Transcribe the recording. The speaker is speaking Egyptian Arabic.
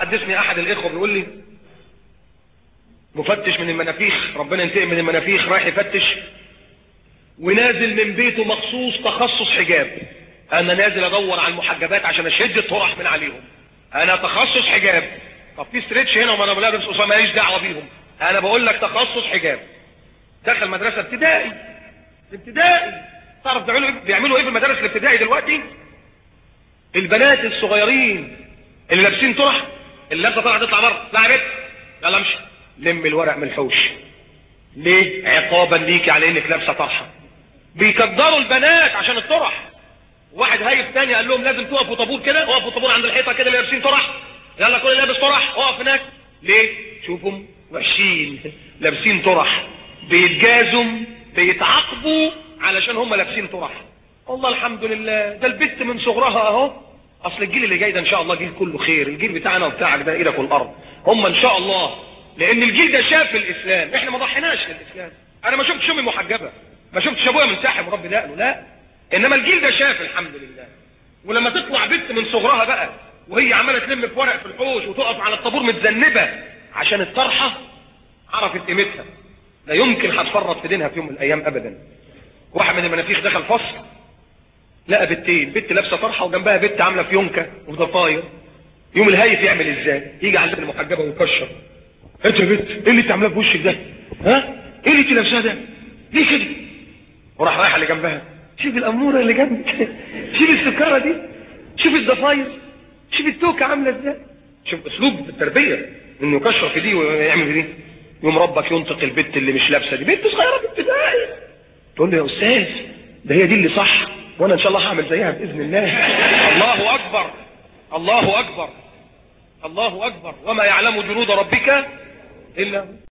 حدثني احد الاخوه بيقول لي مفتش من المنافيخ ربنا ينتقم من المنافيخ رايح يفتش ونازل من بيته مخصوص تخصص حجاب انا نازل ادور على المحجبات عشان اشد الطرح من عليهم انا تخصص حجاب طب في ستريتش هنا وما انا لابس قصه ماليش دعوه بيهم انا بقول لك تخصص حجاب دخل مدرسه ابتدائي ابتدائي تعرف بيعملوا ايه بيعملوا ايه في المدارس الابتدائي دلوقتي البنات الصغيرين اللي لابسين طرح اللي لابسه طرح تطلع بره اطلع يا بنت يلا امشي لم الورق من الحوش ليه عقابا ليكي على انك لابسه طرحه بيكدروا البنات عشان الطرح واحد هايف تاني قال لهم لازم تقفوا طابور كده وقفوا طابور عند الحيطه كده اللي لابسين طرح يلا كل اللي لابس طرح اقف هناك ليه شوفهم وحشين لابسين طرح بيتجازوا بيتعاقبوا علشان هم لابسين طرح والله الحمد لله ده البت من صغرها اهو اصل الجيل اللي جاي ده ان شاء الله جيل كله خير الجيل بتاعنا وبتاعك ده ايدك والارض هم ان شاء الله لان الجيل ده شاف الاسلام احنا ما ضحيناش للاسلام انا ما شفتش امي محجبه ما شفتش ابويا منسحب وربي لا لا انما الجيل ده شاف الحمد لله ولما تطلع بنت من صغرها بقى وهي عماله تلم في ورق في الحوش وتقف على الطابور متذنبه عشان الطرحه عرفت قيمتها لا يمكن هتفرط في دينها في يوم من الايام ابدا واحد من المنافيخ دخل فصل لقى بنتين بنت لابسه طرحه وجنبها بنت عامله فيونكه وضفاير يوم الهايف يعمل ازاي يجي على المحجبه ويكشر انت يا بنت ايه اللي انت عاملاه في وشك ده ها ايه اللي انت لابساه ده ليه كده وراح رايح اللي جنبها شوف الاموره اللي جنبك شوف السكره دي شوف الضفاير شوف التوكه عامله ازاي شوف اسلوب التربيه انه يكشر في دي ويعمل في دي يوم ربك ينطق البت اللي مش لابسه دي بنت صغيره بنت ابتدائي تقول له يا استاذ ده هي دي اللي صح وانا ان شاء الله هعمل زيها باذن الله الله اكبر الله اكبر الله اكبر وما يعلم جنود ربك الا هو